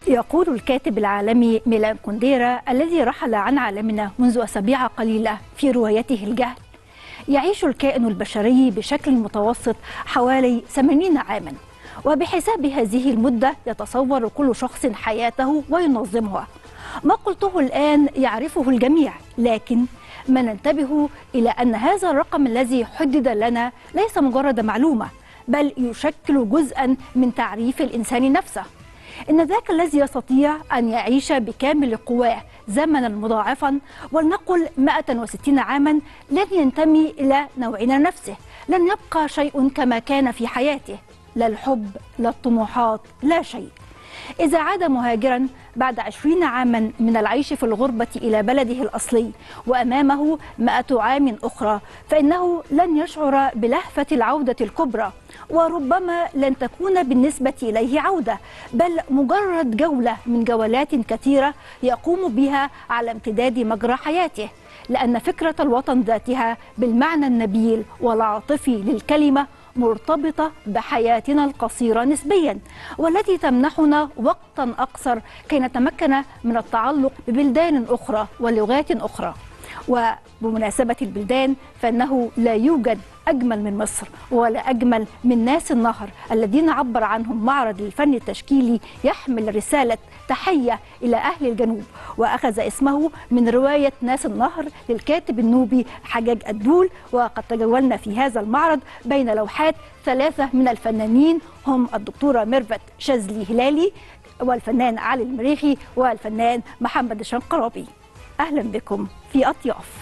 يقول الكاتب العالمي ميلان كونديرا الذي رحل عن عالمنا منذ أسابيع قليلة في روايته الجهل يعيش الكائن البشري بشكل متوسط حوالي 80 عاما وبحساب هذه المدة يتصور كل شخص حياته وينظمها ما قلته الآن يعرفه الجميع لكن ما ننتبه إلى أن هذا الرقم الذي حدد لنا ليس مجرد معلومة بل يشكل جزءا من تعريف الإنسان نفسه إن ذاك الذي يستطيع أن يعيش بكامل قواه زمنا مضاعفا ولنقل 160 عاما لن ينتمي إلى نوعنا نفسه لن يبقى شيء كما كان في حياته لا الحب لا الطموحات لا شيء إذا عاد مهاجرا بعد عشرين عاما من العيش في الغربة إلى بلده الأصلي وأمامه مئة عام أخرى فإنه لن يشعر بلهفة العودة الكبرى وربما لن تكون بالنسبة إليه عودة بل مجرد جولة من جولات كثيرة يقوم بها على امتداد مجرى حياته لأن فكرة الوطن ذاتها بالمعنى النبيل والعاطفي للكلمة مرتبطة بحياتنا القصيرة نسبيا والتي تمنحنا وقتا أقصر كي نتمكن من التعلق ببلدان أخرى ولغات أخرى وبمناسبة البلدان فإنه لا يوجد أجمل من مصر ولا أجمل من ناس النهر الذين عبر عنهم معرض الفن التشكيلي يحمل رسالة تحية إلى أهل الجنوب وأخذ اسمه من رواية ناس النهر للكاتب النوبي حجاج الدول وقد تجولنا في هذا المعرض بين لوحات ثلاثة من الفنانين هم الدكتورة ميرفت شاذلي هلالي والفنان علي المريخي والفنان محمد الشنقرابي أهلا بكم في أطياف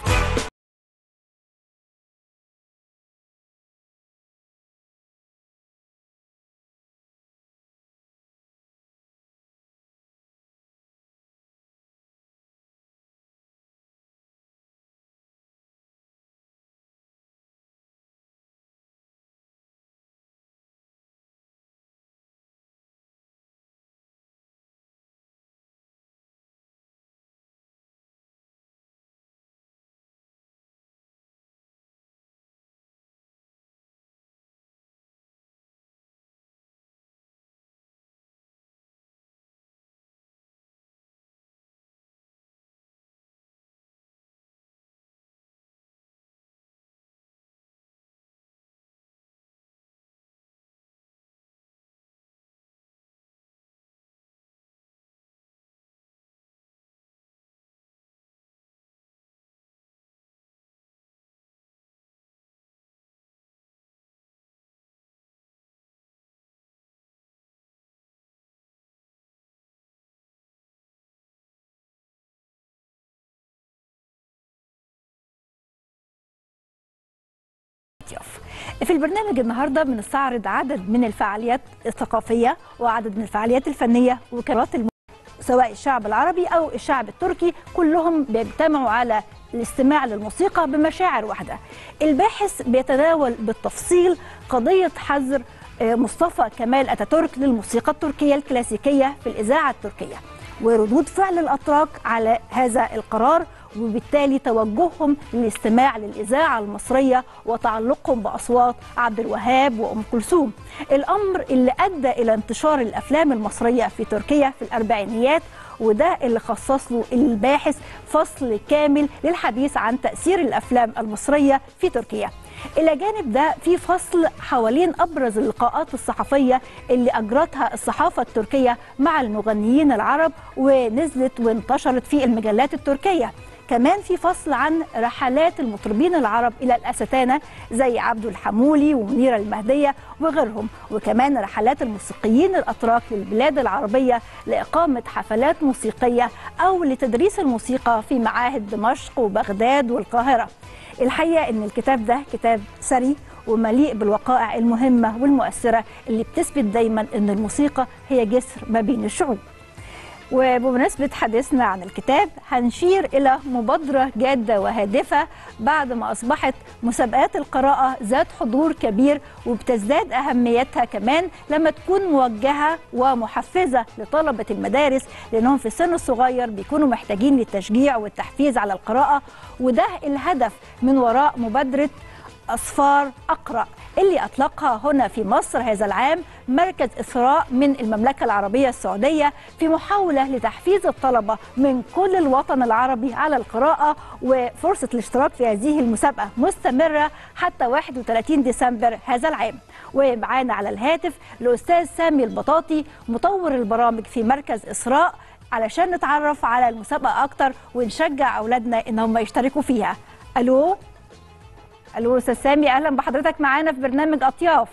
أطياف. في البرنامج النهارده بنستعرض عدد من الفعاليات الثقافيه وعدد من الفعاليات الفنيه وكرات الم... سواء الشعب العربي او الشعب التركي كلهم بيجتمعوا على الاستماع للموسيقى بمشاعر واحده. الباحث بيتناول بالتفصيل قضيه حظر مصطفى كمال اتاتورك للموسيقى التركيه الكلاسيكيه في الاذاعه التركيه وردود فعل الاتراك على هذا القرار وبالتالي توجههم للاستماع للإذاعة المصرية وتعلقهم بأصوات عبد الوهاب وأم كلثوم الأمر اللي أدى إلى انتشار الأفلام المصرية في تركيا في الأربعينيات وده اللي خصص له الباحث فصل كامل للحديث عن تأثير الأفلام المصرية في تركيا إلى جانب ده في فصل حوالين أبرز اللقاءات الصحفية اللي أجرتها الصحافة التركية مع المغنيين العرب ونزلت وانتشرت في المجلات التركية كمان في فصل عن رحلات المطربين العرب إلى الأستانة زي عبد الحمولي ومنيرة المهدية وغيرهم وكمان رحلات الموسيقيين الأتراك للبلاد العربية لإقامة حفلات موسيقية أو لتدريس الموسيقى في معاهد دمشق وبغداد والقاهرة الحقيقة أن الكتاب ده كتاب ثري ومليء بالوقائع المهمة والمؤثرة اللي بتثبت دايما أن الموسيقى هي جسر ما بين الشعوب وبمناسبة حديثنا عن الكتاب هنشير إلى مبادرة جادة وهادفة بعد ما أصبحت مسابقات القراءة ذات حضور كبير وبتزداد أهميتها كمان لما تكون موجهة ومحفزة لطلبة المدارس لأنهم في السن الصغير بيكونوا محتاجين للتشجيع والتحفيز على القراءة وده الهدف من وراء مبادرة أصفار أقرأ اللي أطلقها هنا في مصر هذا العام مركز إثراء من المملكة العربية السعودية في محاولة لتحفيز الطلبة من كل الوطن العربي على القراءة وفرصة الاشتراك في هذه المسابقة مستمرة حتى 31 ديسمبر هذا العام ومعانا على الهاتف الأستاذ سامي البطاطي مطور البرامج في مركز إسراء علشان نتعرف على المسابقة أكتر ونشجع أولادنا إن هم يشتركوا فيها ألو ألو أستاذ سامي أهلا بحضرتك معانا في برنامج أطياف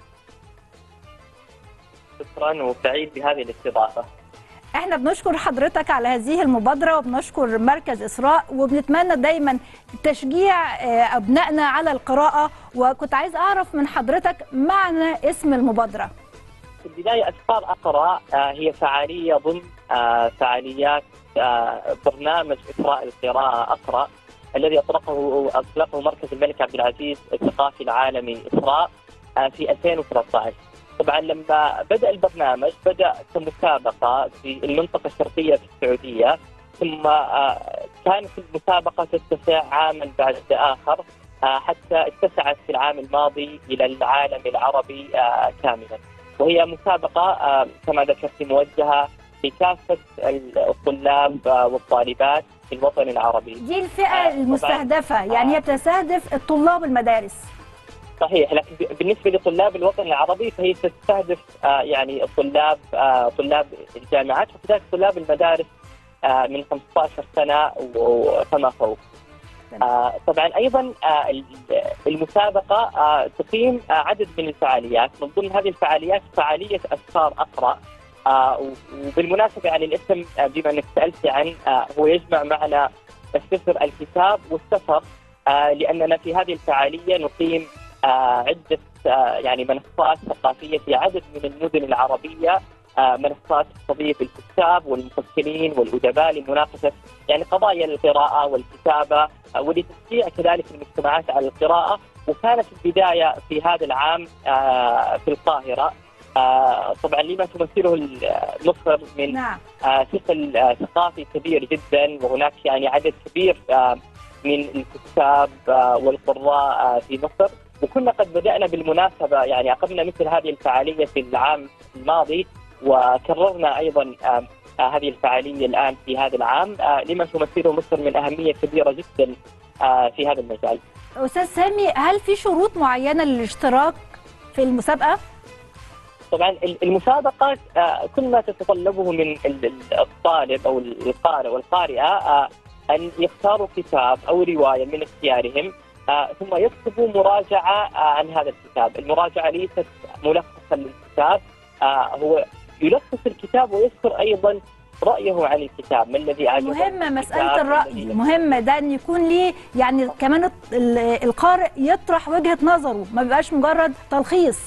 شكرا وسعيد بهذه الاستضافة احنا بنشكر حضرتك على هذه المبادرة وبنشكر مركز إسراء وبنتمنى دايما تشجيع آه، أبنائنا على القراءة وكنت عايز أعرف من حضرتك معنى اسم المبادرة في البداية أسفار أقرأ آه، هي فعالية ضمن آه، فعاليات آه، برنامج إثراء القراءة أقرأ الذي أطلقه أطلقه مركز الملك عبد العزيز الثقافي العالمي إسراء آه، في 2013 طبعا لما بدأ البرنامج بدأ كمسابقة في المنطقة الشرقية في السعودية ثم آه، كانت المسابقة تتسع عاما بعد آخر آه، حتى اتسعت في العام الماضي إلى العالم العربي آه، كاملا وهي مسابقة آه، كما ذكرت موجهة لكافة الطلاب آه، والطالبات في الوطن العربي دي الفئة آه، المستهدفة يعني هي بتستهدف الطلاب المدارس صحيح لكن ب- بالنسبه لطلاب الوطن العربي فهي تستهدف آه، يعني طلاب آه، طلاب الجامعات وكذلك طلاب المدارس آه، من 15 سنه و- فما فوق. تمام. آه، طبعا ايضا آه، ال- المسابقه آه، تقيم آه، عدد من الفعاليات من ضمن هذه الفعاليات فعاليه اسفار اقرا آه، و- وبالمناسبه يعني الاسم آه، بما انك سالت عن آه، هو يجمع معنا السفر الكتاب والسفر آه، لاننا في هذه الفعاليه نقيم آه، عده آه، يعني منصات ثقافيه في عدد من المدن العربيه آه، منصات تستضيف الكتاب والمفكرين والادباء لمناقشه يعني قضايا القراءه والكتابه آه، ولتشجيع كذلك المجتمعات على القراءه وكانت البدايه في هذا العام آه، في القاهره آه، طبعا لما تمثله ال- مصر من نعم آه، ثقل آه، ثقافي كبير جدا وهناك يعني عدد كبير آه، من الكتاب آه، والقراء آه، في مصر وكنا قد بدأنا بالمناسبة يعني عقدنا مثل هذه الفعالية في العام الماضي وكررنا أيضا آه، آه، هذه الفعالية الآن في هذا العام آه، لما تمثله مصر من أهمية كبيرة جدا آه، في هذا المجال أستاذ سامي هل في شروط معينة للاشتراك في المسابقة؟ طبعا ال- المسابقة آه، كل ما تتطلبه من ال- ال- الطالب او القارئ والقارئة آه، ان يختاروا كتاب او رواية من اختيارهم آه، ثم يكتبوا مراجعة آه، عن هذا الكتاب، المراجعة ليست ملخصا للكتاب آه، هو يلخص الكتاب ويذكر ايضا رأيه عن الكتاب، ما الذي أعجبه مهمة في مسألة الكتاب، ما الرأي الذي- مهمة ده أن يكون ليه يعني كمان الط- ال- القارئ يطرح وجهة نظره ما بيبقاش مجرد تلخيص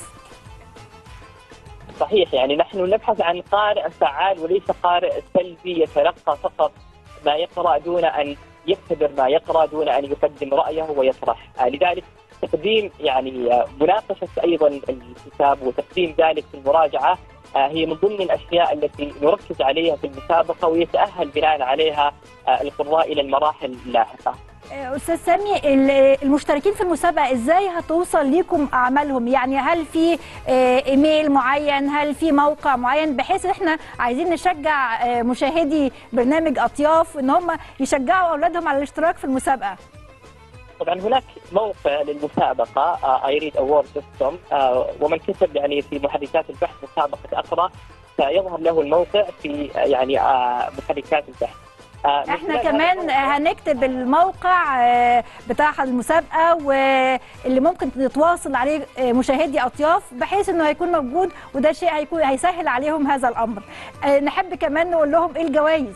صحيح يعني نحن نبحث عن قارئ فعال وليس قارئ سلبي يتلقى فقط ما يقرا دون ان يختبر ما يقرا دون ان يقدم رايه ويطرح آه، لذلك تقديم يعني آه، مناقشه ايضا الكتاب وتقديم ذلك في المراجعه آه، هي من ضمن الاشياء التي نركز عليها في المسابقه ويتاهل بناء عليها آه، القراء الى المراحل اللاحقه. أستاذ سامي ال- المشتركين في المسابقة إزاي هتوصل ليكم أعمالهم يعني هل في آه، إيميل معين هل في موقع معين بحيث إحنا عايزين نشجع آه، مشاهدي برنامج أطياف إن هم يشجعوا أولادهم على الاشتراك في المسابقة طبعا هناك موقع للمسابقه اي ريد اوورد دوت كوم ومن كتب يعني في محركات البحث مسابقه اقرا سيظهر له الموقع في آه، يعني آه، محركات البحث آه، من احنا خلال هذا كمان الموقع- هنكتب الموقع آه، بتاع المسابقه واللي ممكن يتواصل عليه آه، مشاهدي اطياف بحيث انه هيكون موجود وده شيء هيكون هيسهل عليهم هذا الامر آه، نحب كمان نقول لهم ايه الجوائز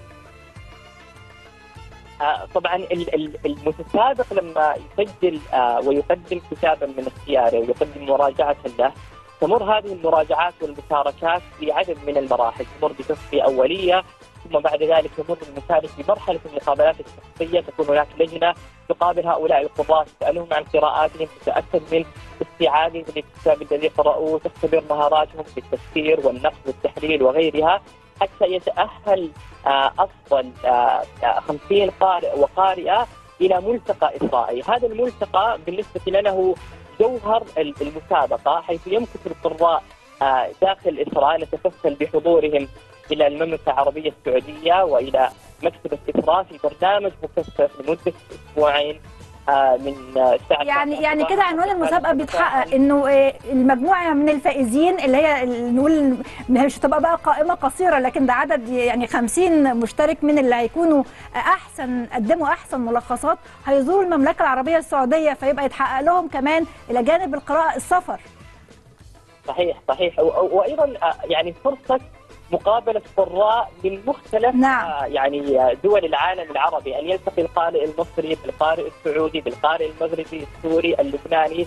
آه، طبعا ال- ال- المتسابق لما يسجل آه، ويقدم كتابا من اختياره ويقدم مراجعه له تمر هذه المراجعات والمشاركات في عدد من المراحل، تمر بتصفيه اوليه ثم بعد ذلك يمر المشارك بمرحله المقابلات الشخصيه تكون هناك لجنه تقابل هؤلاء القضاة تسالهم عن قراءاتهم تتاكد من استيعابهم للكتاب الذي قرأوه تختبر مهاراتهم في التفسير والنقد والتحليل وغيرها حتى يتاهل آه، افضل آه، آه، 50 قارئ وقارئه الى ملتقى اسرائي، هذا الملتقى بالنسبه لنا هو جوهر المسابقه حيث يمكث القراء داخل اسراء نتكفل بحضورهم الى المملكه العربيه السعوديه والى مكتبه اسراء في برنامج مكثف لمده اسبوعين من الساعه يعني يعني كده عنوان المسابقه بيتحقق انه المجموعه من الفائزين اللي هي نقول مش هتبقى بقى قائمه قصيره لكن ده عدد يعني 50 مشترك من اللي هيكونوا احسن قدموا احسن ملخصات هيزوروا المملكه العربيه السعوديه فيبقى يتحقق لهم كمان الى جانب القراءه السفر صحيح صحيح وايضا يعني فرصه مقابله قراء من مختلف نعم. يعني دول العالم العربي ان يلتقي القارئ المصري بالقارئ السعودي بالقارئ المغربي السوري اللبناني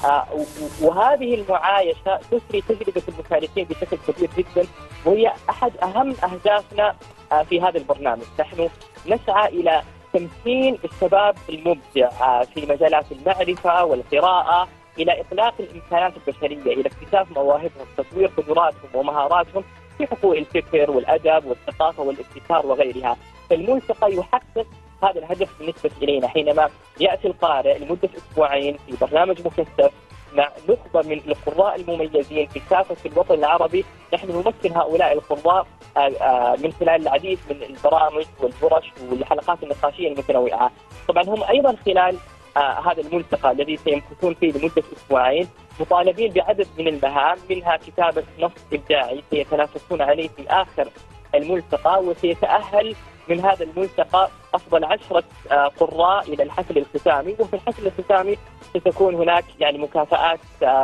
وهذه المعايشه تسري تجربه المشاركين بشكل كبير جدا وهي احد اهم اهدافنا في هذا البرنامج، نحن نسعى الى تمكين الشباب المبدع في مجالات المعرفه والقراءه الى اطلاق الامكانات البشريه، الى اكتشاف مواهبهم، تطوير قدراتهم ومهاراتهم في حقوق الفكر والادب والثقافه والابتكار وغيرها، فالملتقى يحقق هذا الهدف بالنسبه الينا حينما ياتي القارئ لمده اسبوعين في برنامج مكثف مع نخبه من القراء المميزين في كافه الوطن العربي، نحن نمثل هؤلاء القراء من خلال العديد من البرامج والورش والحلقات النقاشيه المتنوعه، طبعا هم ايضا خلال هذا الملتقى الذي سيمكثون فيه لمده اسبوعين مطالبين بعدد من المهام منها كتابه نص ابداعي سيتنافسون عليه في اخر الملتقى وسيتاهل من هذا الملتقى افضل عشره قراء الى الحفل الختامي وفي الحفل الختامي ستكون هناك يعني مكافآت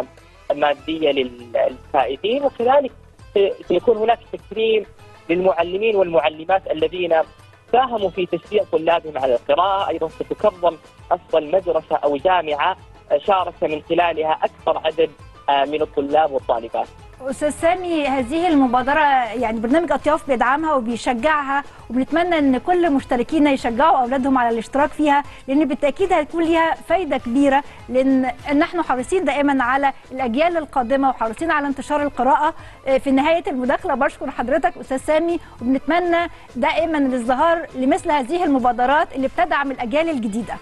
ماديه للفائزين وكذلك سيكون هناك تكريم للمعلمين والمعلمات الذين ساهموا في تشجيع طلابهم على القراءه، ايضا ستكرم افضل مدرسه او جامعه شارك من خلالها اكثر عدد من الطلاب والطالبات. استاذ سامي هذه المبادره يعني برنامج اطياف بيدعمها وبيشجعها وبنتمنى ان كل مشتركينا يشجعوا اولادهم على الاشتراك فيها لان بالتاكيد هتكون ليها فايده كبيره لان نحن حريصين دائما على الاجيال القادمه وحريصين على انتشار القراءه في نهايه المداخله بشكر حضرتك استاذ سامي وبنتمنى دائما الازدهار لمثل هذه المبادرات اللي بتدعم الاجيال الجديده.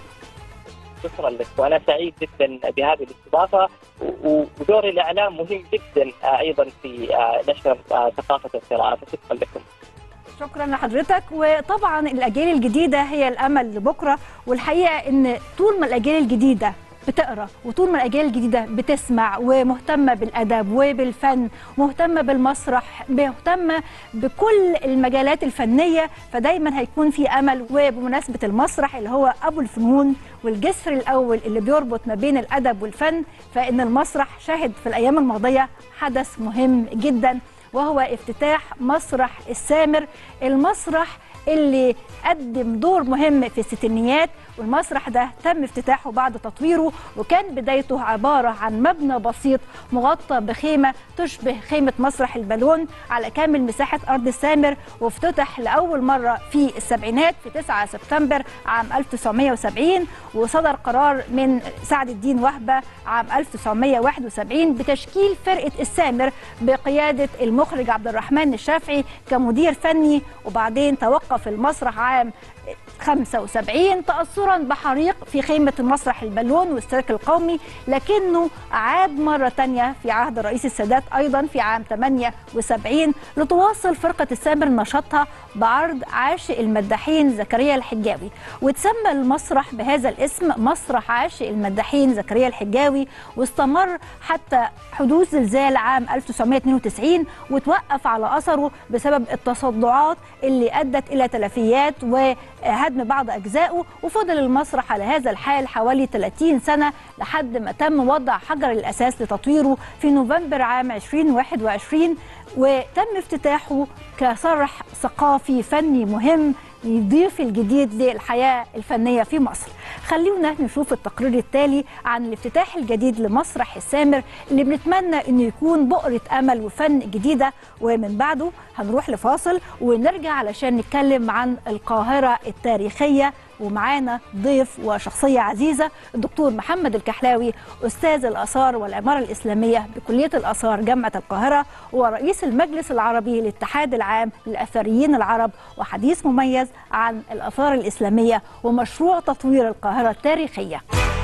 شكرا لك وانا سعيد جدا بهذه الاستضافه ودور الاعلام مهم جدا ايضا في نشر ثقافه القراءه فشكرا لكم. شكرا لحضرتك وطبعا الاجيال الجديده هي الامل لبكره والحقيقه ان طول ما الاجيال الجديده بتقرا وطول ما الاجيال الجديده بتسمع ومهتمه بالادب وبالفن مهتمه بالمسرح مهتمه بكل المجالات الفنيه فدايما هيكون في امل وبمناسبه المسرح اللي هو ابو الفنون والجسر الاول اللي بيربط ما بين الادب والفن فان المسرح شهد في الايام الماضيه حدث مهم جدا وهو افتتاح مسرح السامر المسرح اللي قدم دور مهم في الستينيات والمسرح ده تم افتتاحه بعد تطويره وكان بدايته عبارة عن مبنى بسيط مغطى بخيمة تشبه خيمة مسرح البالون على كامل مساحة أرض السامر وافتتح لأول مرة في السبعينات في 9 سبتمبر عام 1970 وصدر قرار من سعد الدين وهبة عام 1971 بتشكيل فرقة السامر بقيادة المخرج عبد الرحمن الشافعي كمدير فني وبعدين توقف المسرح عام 75 تأثرا بحريق في خيمة المسرح البالون والسيرك القومي لكنه عاد مرة تانية في عهد الرئيس السادات أيضا في عام 78 لتواصل فرقة السامر نشاطها بعرض عاشق المداحين زكريا الحجاوي وتسمى المسرح بهذا الاسم مسرح عاشق المداحين زكريا الحجاوي واستمر حتى حدوث زلزال عام 1992 وتوقف على أثره بسبب التصدعات اللي أدت إلى تلفيات وهدم بعض أجزائه وفضل المسرح على هذا الحال حوالي 30 سنة لحد ما تم وضع حجر الأساس لتطويره في نوفمبر عام 2021 وتم افتتاحه كصرح ثقافي فني مهم يضيف الجديد للحياة الفنية في مصر خلونا نشوف التقرير التالي عن الافتتاح الجديد لمسرح السامر اللي بنتمنى انه يكون بؤرة امل وفن جديدة ومن بعده هنروح لفاصل ونرجع علشان نتكلم عن القاهرة التاريخية ومعانا ضيف وشخصية عزيزة الدكتور محمد الكحلاوي أستاذ الآثار والعمارة الإسلامية بكلية الآثار جامعة القاهرة ورئيس المجلس العربي للاتحاد العام للأثريين العرب وحديث مميز عن الآثار الإسلامية ومشروع تطوير القاهرة التاريخية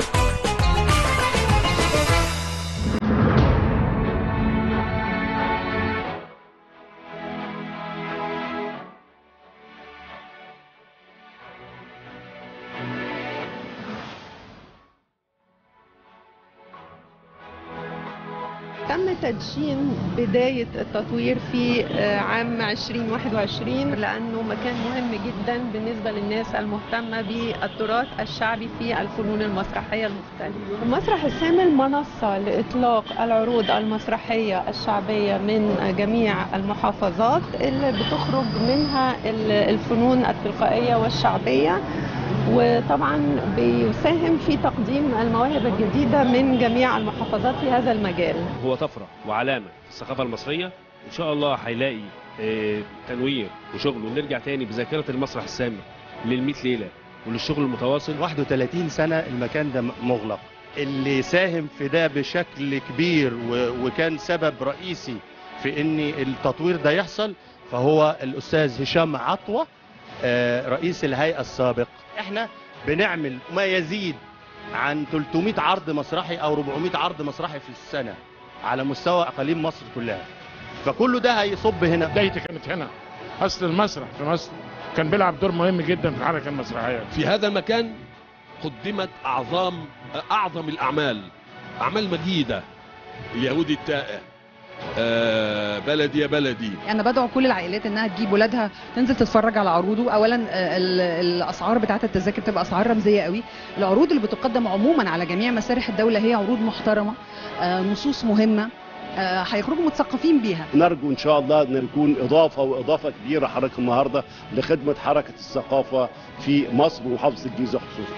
تم تدشين بداية التطوير في عام 2021 لأنه مكان مهم جدا بالنسبة للناس المهتمة بالتراث الشعبي في الفنون المسرحية المختلفة المسرح السامر منصة لإطلاق العروض المسرحية الشعبية من جميع المحافظات اللي بتخرج منها الفنون التلقائية والشعبية وطبعا بيساهم في تقديم المواهب الجديدة من جميع المحافظات في هذا المجال هو طفرة وعلامة في الثقافة المصرية إن شاء الله هيلاقي آه، تنوير وشغل ونرجع تاني بذاكرة المسرح السامر للمئة ليلة وللشغل المتواصل 31 سنة المكان ده مغلق اللي ساهم في ده بشكل كبير و- وكان سبب رئيسي في ان التطوير ده يحصل فهو الاستاذ هشام عطوة آه، رئيس الهيئة السابق احنا بنعمل ما يزيد عن 300 عرض مسرحي او 400 عرض مسرحي في السنة على مستوى اقاليم مصر كلها فكله ده هيصب هنا بدايتي كانت هنا اصل المسرح في مصر كان بيلعب دور مهم جدا في الحركه المسرحيه في هذا المكان قدمت أعظم أعظم الأعمال أعمال مجيدة اليهودي التائه آه، بلدي يا بلدي انا بدعو كل العائلات انها تجيب ولادها تنزل تتفرج على عروضه اولا آه، ال- الاسعار بتاعه التذاكر بتبقى اسعار رمزيه قوي العروض اللي بتقدم عموما على جميع مسارح الدوله هي عروض محترمه آه، نصوص مهمه آه، هيخرجوا متثقفين بيها نرجو ان شاء الله ان نكون اضافه واضافه كبيره حضرتك النهارده لخدمه حركه الثقافه في مصر ومحافظه الجيزه خصوصا.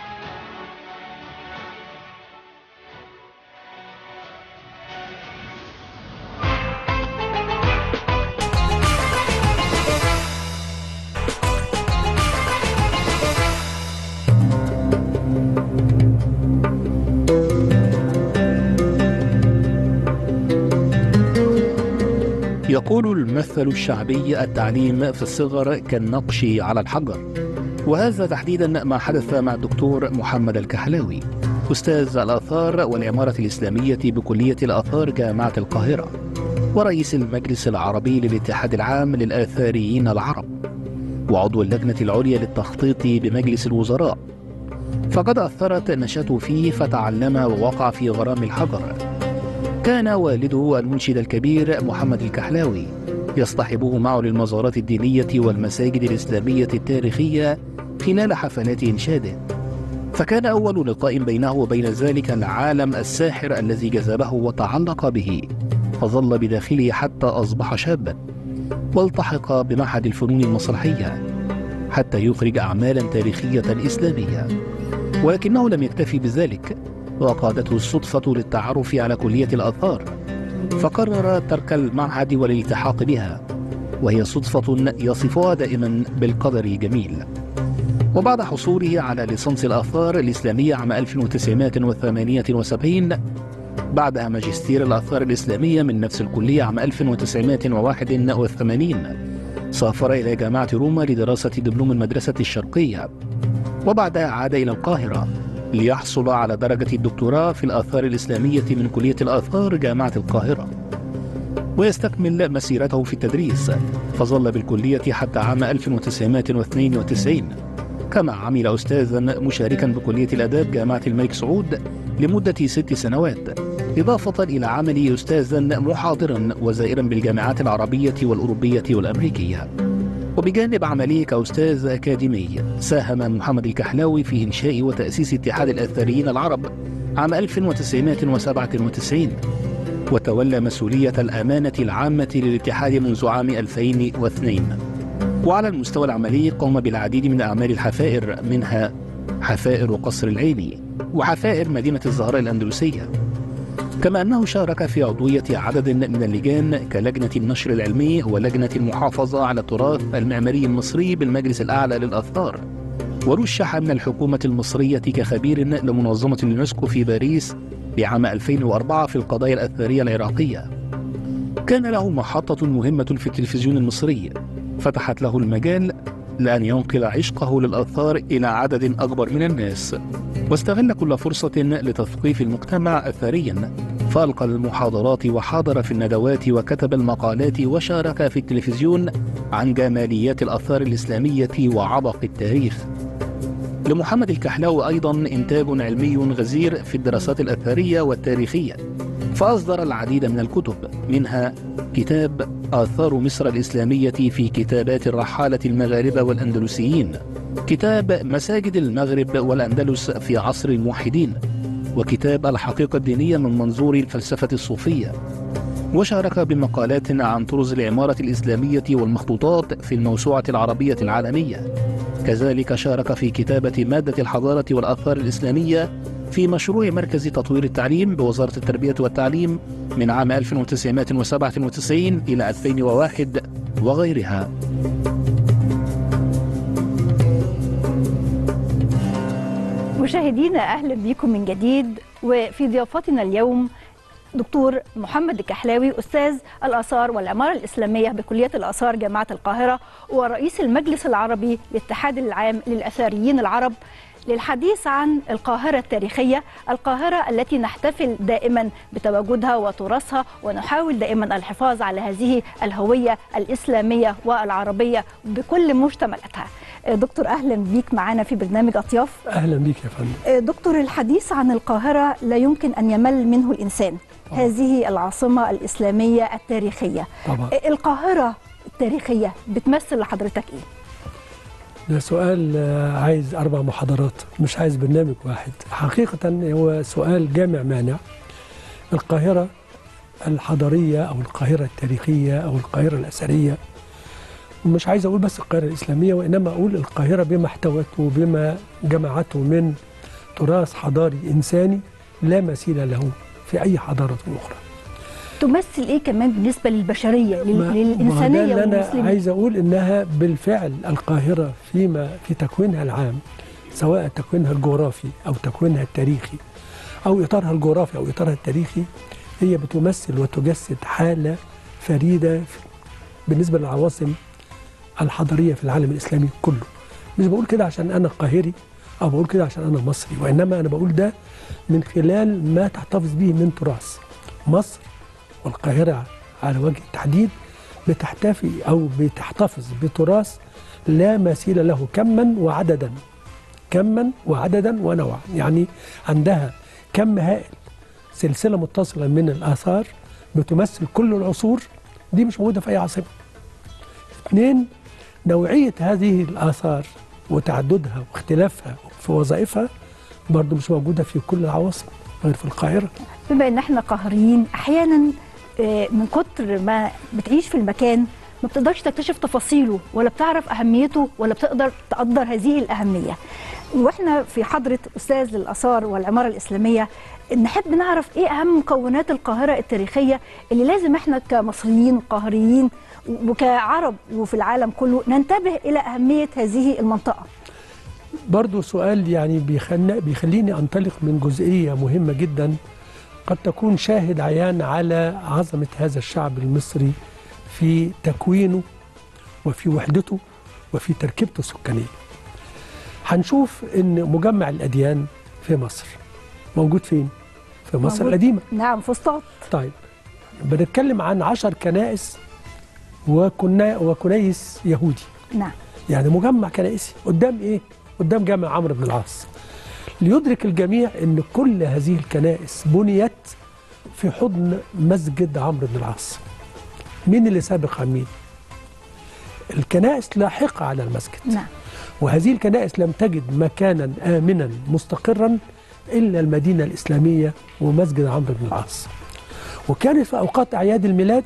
يقول المثل الشعبي التعليم في الصغر كالنقش على الحجر وهذا تحديدا ما حدث مع الدكتور محمد الكحلاوي أستاذ الآثار والعمارة الإسلامية بكلية الآثار جامعة القاهرة ورئيس المجلس العربي للاتحاد العام للآثاريين العرب وعضو اللجنة العليا للتخطيط بمجلس الوزراء فقد أثرت نشأته فيه فتعلم ووقع في غرام الحجر كان والده المنشد الكبير محمد الكحلاوي يصطحبه معه للمزارات الدينية والمساجد الإسلامية التاريخية خلال حفلات إنشاده فكان أول لقاء بينه وبين ذلك العالم الساحر الذي جذبه وتعلق به فظل بداخله حتى أصبح شابا والتحق بمعهد الفنون المسرحية حتى يخرج أعمالا تاريخية إسلامية ولكنه لم يكتفي بذلك وقادته الصدفة للتعرف على كلية الآثار فقرر ترك المعهد والالتحاق بها وهي صدفة يصفها دائما بالقدر جميل وبعد حصوله على ليسانس الآثار الإسلامية عام 1978 بعدها ماجستير الآثار الإسلامية من نفس الكلية عام 1981 سافر إلى جامعة روما لدراسة دبلوم المدرسة الشرقية وبعدها عاد إلى القاهرة ليحصل على درجة الدكتوراه في الآثار الإسلامية من كلية الآثار جامعة القاهرة ويستكمل مسيرته في التدريس فظل بالكلية حتى عام 1992 كما عمل أستاذا مشاركا بكلية الآداب جامعة الملك سعود لمدة ست سنوات إضافة إلى عمله أستاذا محاضرا وزائرا بالجامعات العربية والأوروبية والأمريكية وبجانب عمله كأستاذ أكاديمي ساهم محمد الكحلاوي في إنشاء وتأسيس اتحاد الأثريين العرب عام 1997 وتولى مسؤولية الأمانة العامة للاتحاد منذ عام 2002 وعلى المستوى العملي قام بالعديد من أعمال الحفائر منها حفائر قصر العيني وحفائر مدينة الزهراء الأندلسية كما أنه شارك في عضوية عدد من اللجان كلجنة النشر العلمي ولجنة المحافظة على التراث المعماري المصري بالمجلس الأعلى للآثار ورشح من الحكومة المصرية كخبير لمنظمة اليونسكو في باريس بعام 2004 في القضايا الأثرية العراقية كان له محطة مهمة في التلفزيون المصري فتحت له المجال لأن ينقل عشقه للآثار إلى عدد أكبر من الناس واستغل كل فرصة لتثقيف المجتمع أثريا فألقى المحاضرات وحاضر في الندوات وكتب المقالات وشارك في التلفزيون عن جماليات الآثار الإسلامية وعبق التاريخ لمحمد الكحلاوي أيضا إنتاج علمي غزير في الدراسات الأثرية والتاريخية فأصدر العديد من الكتب منها كتاب آثار مصر الإسلامية في كتابات الرحالة المغاربة والأندلسيين كتاب مساجد المغرب والأندلس في عصر الموحدين وكتاب الحقيقة الدينية من منظور الفلسفة الصوفية وشارك بمقالات عن طرز العمارة الإسلامية والمخطوطات في الموسوعة العربية العالمية كذلك شارك في كتابة مادة الحضارة والآثار الإسلامية في مشروع مركز تطوير التعليم بوزارة التربية والتعليم من عام 1997 إلى 2001 وغيرها مشاهدينا اهلا بكم من جديد وفي ضيافتنا اليوم دكتور محمد الكحلاوي استاذ الاثار والعماره الاسلاميه بكليه الاثار جامعه القاهره ورئيس المجلس العربي للاتحاد العام للاثاريين العرب للحديث عن القاهرة التاريخية القاهرة التي نحتفل دائما بتواجدها وتراثها ونحاول دائما الحفاظ على هذه الهوية الإسلامية والعربية بكل مشتملاتها دكتور أهلا بيك معنا في برنامج أطياف اهلا بيك يا فندم دكتور الحديث عن القاهرة لا يمكن أن يمل منه الإنسان طبعا. هذه العاصمة الإسلامية التاريخية طبعا القاهرة التاريخية بتمثل لحضرتك إيه؟ ده سؤال آه، عايز اربع محاضرات مش عايز برنامج واحد حقيقه هو سؤال جامع مانع القاهره الحضاريه او القاهره التاريخيه او القاهره الاثريه ومش عايز اقول بس القاهره الاسلاميه وانما اقول القاهره بما احتوته وبما جمعته من تراث حضاري انساني لا مثيل له في اي حضاره اخرى تمثل إيه كمان بالنسبة للبشرية لل- ما- ما هو ده للإنسانية اللي انا والمسلمين عايز اقول انها بالفعل القاهره فيما في تكوينها العام سواء تكوينها الجغرافي او تكوينها التاريخي او اطارها الجغرافي او اطارها التاريخي هي بتمثل وتجسد حاله فريده في- بالنسبه للعواصم الحضاريه في العالم الاسلامي كله مش بقول كده عشان انا قاهري او بقول كده عشان انا مصري وانما انا بقول ده من خلال ما تحتفظ به من تراث مصر والقاهره على وجه التحديد بتحتفي او بتحتفظ بتراث لا مثيل له كما وعددا كما وعددا ونوعا يعني عندها كم هائل سلسله متصله من الاثار بتمثل كل العصور دي مش موجوده في اي عاصمه اثنين نوعيه هذه الاثار وتعددها واختلافها في وظائفها برضو مش موجوده في كل العواصم غير في القاهره بما ان احنا قاهريين احيانا آه، من كتر ما بتعيش في المكان ما بتقدرش تكتشف تفاصيله ولا بتعرف اهميته ولا بتقدر تقدر هذه الاهميه واحنا في حضره استاذ للاثار والعماره الاسلاميه نحب نعرف ايه اهم مكونات القاهره التاريخيه اللي لازم احنا كمصريين وقاهريين وكعرب وفي العالم كله ننتبه الى اهميه هذه المنطقه برضو سؤال يعني بيخلنا بيخليني انطلق من جزئيه مهمه جدا قد تكون شاهد عيان على عظمه هذا الشعب المصري في تكوينه وفي وحدته وفي تركيبته السكانيه. هنشوف ان مجمع الاديان في مصر موجود فين؟ في مصر موجود. القديمه. نعم فسطاط طيب بنتكلم عن عشر كنائس وكنا وكنايس يهودي نعم يعني مجمع كنائسي قدام ايه؟ قدام جامع عمرو بن العاص. ليدرك الجميع ان كل هذه الكنائس بنيت في حضن مسجد عمرو بن العاص. مين اللي سابق عن مين؟ الكنائس لاحقه على المسجد. نعم وهذه الكنائس لم تجد مكانا آمنا مستقرا إلا المدينة الإسلامية ومسجد عمرو بن العاص وكانت في أوقات أعياد الميلاد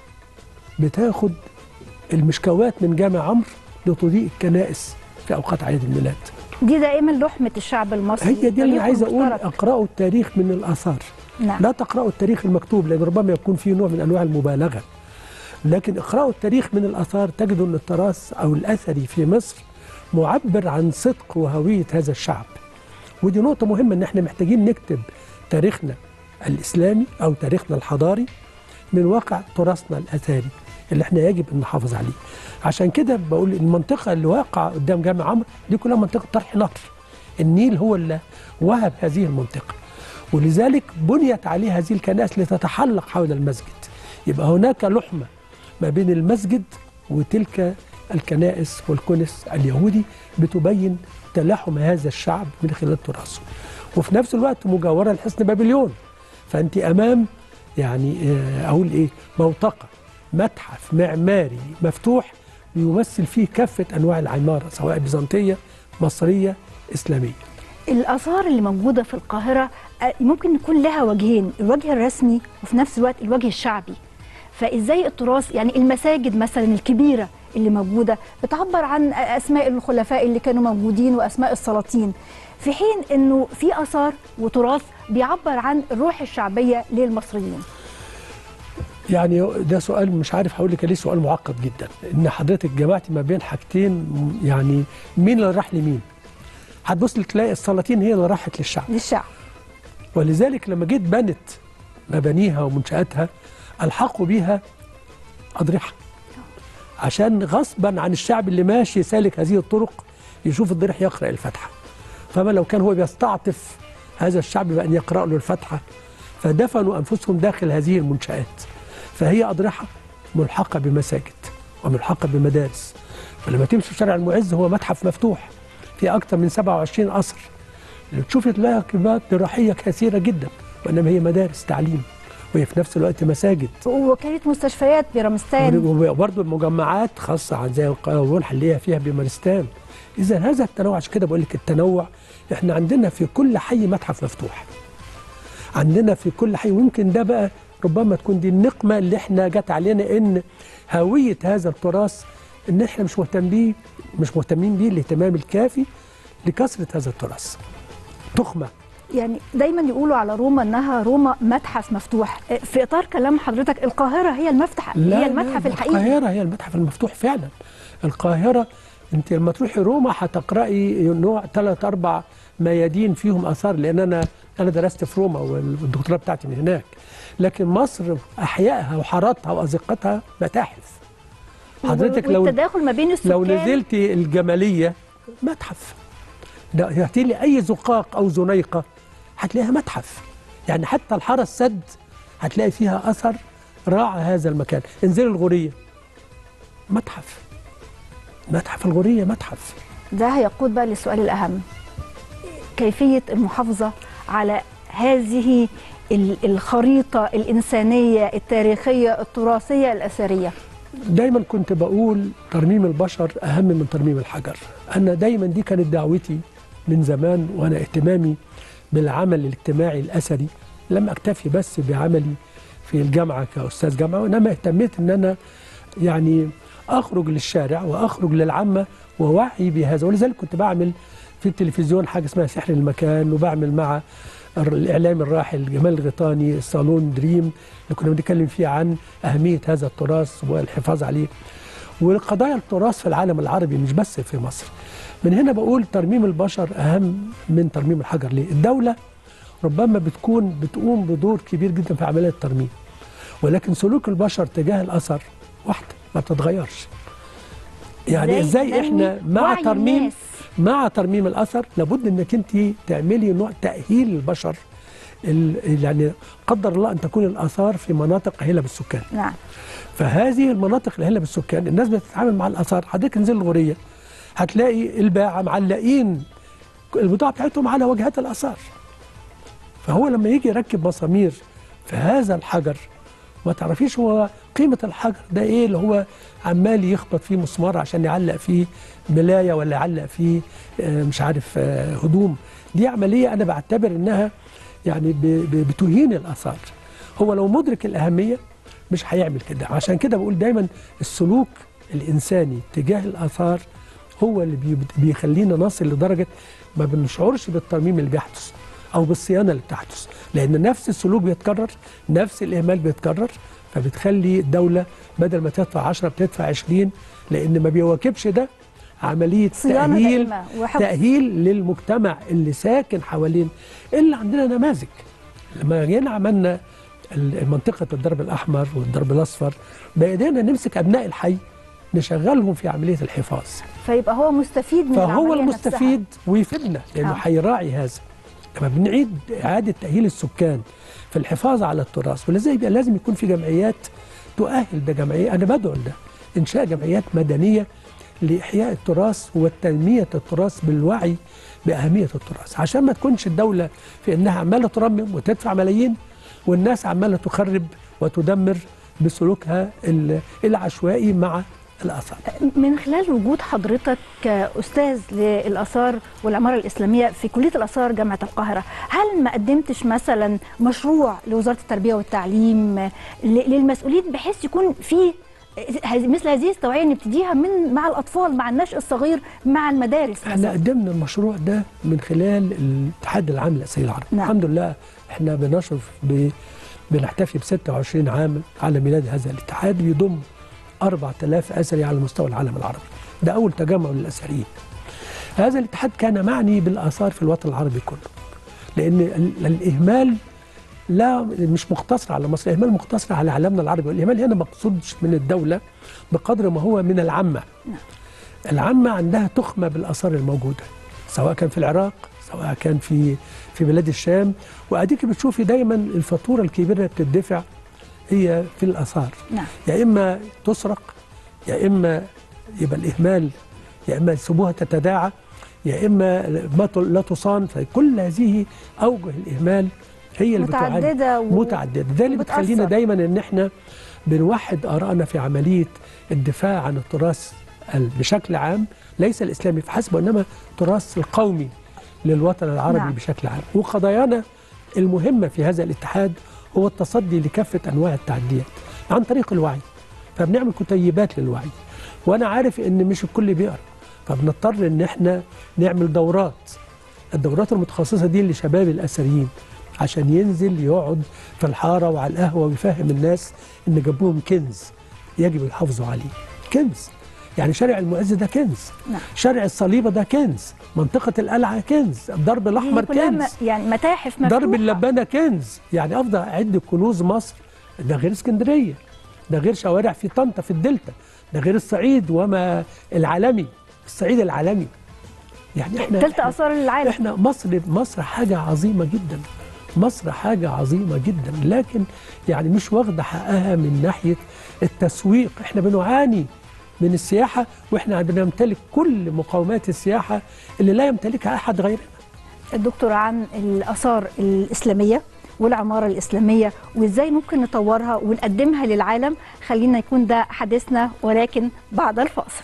بتاخد المشكوات من جامع عمرو لتضيء الكنائس في أوقات أعياد الميلاد دي دائما لحمه الشعب المصري هي دي اللي تاريخه عايز أقول المشترك. اقرأوا التاريخ من الآثار نعم لا تقرأوا التاريخ المكتوب لأن ربما يكون فيه نوع من أنواع المبالغة لكن اقرأوا التاريخ من الآثار تجدوا أن التراث أو الأثري في مصر معبر عن صدق وهويه هذا الشعب ودي نقطه مهمه ان احنا محتاجين نكتب تاريخنا الاسلامي او تاريخنا الحضاري من واقع تراثنا الاثري اللي احنا يجب ان نحافظ عليه عشان كده بقول المنطقه اللي واقعه قدام جامع عمرو دي كلها منطقه طرح نهر النيل هو اللي وهب هذه المنطقه ولذلك بنيت عليه هذه الكنائس لتتحلق حول المسجد يبقى هناك لحمه ما بين المسجد وتلك الكنائس والكنس اليهودي بتبين تلاحم هذا الشعب من خلال تراثه وفي نفس الوقت مجاوره لحصن بابليون فانت امام يعني آه، اقول ايه موثقه متحف معماري مفتوح بيمثل فيه كافه انواع العماره سواء بيزنطيه مصريه اسلاميه الآثار اللي موجودة في القاهرة آه، ممكن يكون لها وجهين الوجه الرسمي وفي نفس الوقت الوجه الشعبي فإزاي التراث يعني المساجد مثلا الكبيرة اللي موجودة بتعبر عن أسماء الخلفاء اللي كانوا موجودين وأسماء السلاطين في حين أنه في آثار وتراث بيعبر عن الروح الشعبية للمصريين يعني ده سؤال مش عارف هقول لك ليه سؤال معقد جدا ان حضرتك جمعتي ما بين حاجتين يعني مين اللي راح لمين هتبص تلاقي السلاطين هي اللي راحت للشعب للشعب ولذلك لما جيت بنت مبانيها ومنشآتها ألحقوا بيها أضرحة عشان غصبا عن الشعب اللي ماشي سالك هذه الطرق يشوف الضريح يقرأ الفاتحة فما لو كان هو بيستعطف هذا الشعب بأن يقرأ له الفاتحة فدفنوا أنفسهم داخل هذه المنشآت فهي أضرحة ملحقة بمساجد وملحقة بمدارس فلما تمشي في شارع المعز هو متحف مفتوح فيه أكثر من 27 قصر اللي تشوفي تلاقي كميات جراحية كثيرة جدا وإنما هي مدارس تعليم وهي في نفس الوقت مساجد وكانت مستشفيات برمستان وبرضه المجمعات خاصة عن زي القانون حليها فيها بمارستان إذا هذا التنوع عشان كده بقول لك التنوع إحنا عندنا في كل حي متحف مفتوح عندنا في كل حي ويمكن ده بقى ربما تكون دي النقمة اللي احنا جت علينا إن هوية هذا التراث إن احنا مش مهتم بيه مش مهتمين بيه الاهتمام الكافي لكثرة هذا التراث تخمة يعني دايما يقولوا على روما انها روما متحف مفتوح في اطار كلام حضرتك القاهره هي المفتح هي المتحف لا الحقيقي القاهرة هي المتحف المفتوح فعلا القاهرة انت لما تروحي روما هتقرأي نوع ثلاث أربع ميادين فيهم آثار لأن أنا أنا درست في روما والدكتوراه بتاعتي من هناك لكن مصر أحيائها وحاراتها وأزقتها متاحف حضرتك لو والتداخل ما بين السكان لو نزلتي الجمالية متحف ده هاتي لي أي زقاق أو زنيقة هتلاقيها متحف يعني حتى الحارة السد هتلاقي فيها أثر راعى هذا المكان انزلي الغورية متحف متحف الغورية متحف ده هيقود بقى للسؤال الاهم كيفيه المحافظه على هذه ال- الخريطه الانسانيه التاريخيه التراثيه الاثريه دايما كنت بقول ترميم البشر أهم من ترميم الحجر أنا دايما دي كانت دعوتي من زمان وأنا اهتمامي بالعمل الاجتماعي الأثري لم أكتفي بس بعملي في الجامعة كأستاذ جامعة وإنما اهتميت أن أنا يعني أخرج للشارع وأخرج للعامة ووعي بهذا ولذلك كنت بعمل في التلفزيون حاجة اسمها سحر المكان وبعمل مع الإعلام الراحل جمال الغيطاني صالون دريم اللي كنا بنتكلم فيه عن أهمية هذا التراث والحفاظ عليه وقضايا التراث في العالم العربي مش بس في مصر من هنا بقول ترميم البشر أهم من ترميم الحجر ليه الدولة ربما بتكون بتقوم بدور كبير جدا في عملية الترميم ولكن سلوك البشر تجاه الأثر واحدة ما بتتغيرش يعني ازاي ننمي احنا مع وعي ترميم الناس؟ مع ترميم الاثر لابد انك انت تعملي نوع تاهيل للبشر ال- يعني قدر الله ان تكون الاثار في مناطق هله بالسكان نعم فهذه المناطق الهله بالسكان الناس بتتعامل مع الاثار حضرتك انزل الغوريه هتلاقي الباعه معلقين البضاعه بتاعتهم على واجهات الاثار فهو لما يجي يركب مسامير في هذا الحجر ما تعرفيش هو قيمة الحجر ده ايه اللي هو عمال يخبط فيه مسمار عشان يعلق فيه ملاية ولا يعلق فيه آه، مش عارف آه، هدوم دي عملية أنا بعتبر إنها يعني ب- ب- بتهين الآثار هو لو مدرك الأهمية مش هيعمل كده عشان كده بقول دايما السلوك الإنساني تجاه الآثار هو اللي بي- بيخلينا نصل لدرجة ما بنشعرش بالترميم اللي بيحدث او بالصيانه اللي بتحدث لان نفس السلوك بيتكرر نفس الاهمال بيتكرر فبتخلي الدوله بدل ما تدفع 10 بتدفع 20 لان ما بيواكبش ده عمليه صيانة تاهيل دائمة وحفظ. تاهيل للمجتمع اللي ساكن حوالين اللي عندنا نماذج لما جينا عملنا ال- منطقه الدرب الاحمر والدرب الاصفر بايدينا نمسك ابناء الحي نشغلهم في عمليه الحفاظ فيبقى هو مستفيد من فهو العملية المستفيد ويفيدنا لانه آه. هيراعي هذا لما بنعيد اعاده تاهيل السكان في الحفاظ على التراث ولذلك يبقى لازم يكون في جمعيات تؤهل ده جمعيه انا بدعو لده انشاء جمعيات مدنيه لاحياء التراث وتنميه التراث بالوعي باهميه التراث عشان ما تكونش الدوله في انها عماله ترمم وتدفع ملايين والناس عماله تخرب وتدمر بسلوكها ال- العشوائي مع الاثار من خلال وجود حضرتك كأستاذ للآثار والعمارة الإسلامية في كلية الآثار جامعة القاهرة هل ما قدمتش مثلا مشروع لوزارة التربية والتعليم ل- للمسؤولين بحيث يكون في هذه- مثل هذه التوعية نبتديها من مع الأطفال مع النشء الصغير مع المدارس احنا مثلا قدمنا المشروع ده من خلال الاتحاد العام للاسئله العربي نعم. الحمد لله احنا بنشرف ب... بنحتفي ب 26 عام على ميلاد هذا الاتحاد بيضم 4000 اثري على مستوى العالم العربي ده اول تجمع للاثريين هذا الاتحاد كان معني بالاثار في الوطن العربي كله لان ال- الاهمال لا مش مقتصر على مصر الاهمال مقتصر على عالمنا العربي والاهمال هنا مقصودش من الدوله بقدر ما هو من العامه العامة عندها تخمة بالآثار الموجودة سواء كان في العراق سواء كان في في بلاد الشام وأديك بتشوفي دايما الفاتورة الكبيرة اللي بتدفع هي في الآثار نعم يا إما تسرق يا إما يبقى الإهمال يا إما يسيبوها تتداعى يا إما ما ت- لا تصان فكل هذه أوجه الإهمال هي اللي بتعد- متعددة و- متعددة ده اللي وبتأثر. بتخلينا دايما إن إحنا بنوحد آرائنا في عملية الدفاع عن التراث ال- بشكل عام ليس الإسلامي فحسب وإنما التراث القومي للوطن العربي نعم. نعم. بشكل عام وقضايانا المهمة في هذا الاتحاد هو التصدي لكافة أنواع التعديات عن طريق الوعي فبنعمل كتيبات للوعي وأنا عارف إن مش الكل بيقرأ فبنضطر إن إحنا نعمل دورات الدورات المتخصصة دي لشباب الأثريين عشان ينزل يقعد في الحارة وعلى القهوة ويفهم الناس إن جنبهم كنز يجب الحفظ عليه كنز يعني شارع المعز ده كنز نعم. شارع الصليبة ده كنز منطقة القلعة كنز الضرب الأحمر دي كلها كنز م- يعني متاحف مفتوحة ضرب اللبانة كنز يعني أفضل أعد كنوز مصر ده غير اسكندرية ده غير شوارع في طنطا في الدلتا ده غير الصعيد وما العالمي الصعيد العالمي يعني احنا تلت آثار العالم احنا مصر مصر حاجة عظيمة جدا مصر حاجة عظيمة جدا لكن يعني مش واخدة حقها من ناحية التسويق احنا بنعاني من السياحة واحنا بنمتلك كل مقومات السياحة اللي لا يمتلكها أحد غيرنا الدكتور عن الآثار الإسلامية والعمارة الإسلامية وإزاي ممكن نطورها ونقدمها للعالم خلينا يكون ده حديثنا ولكن بعد الفاصل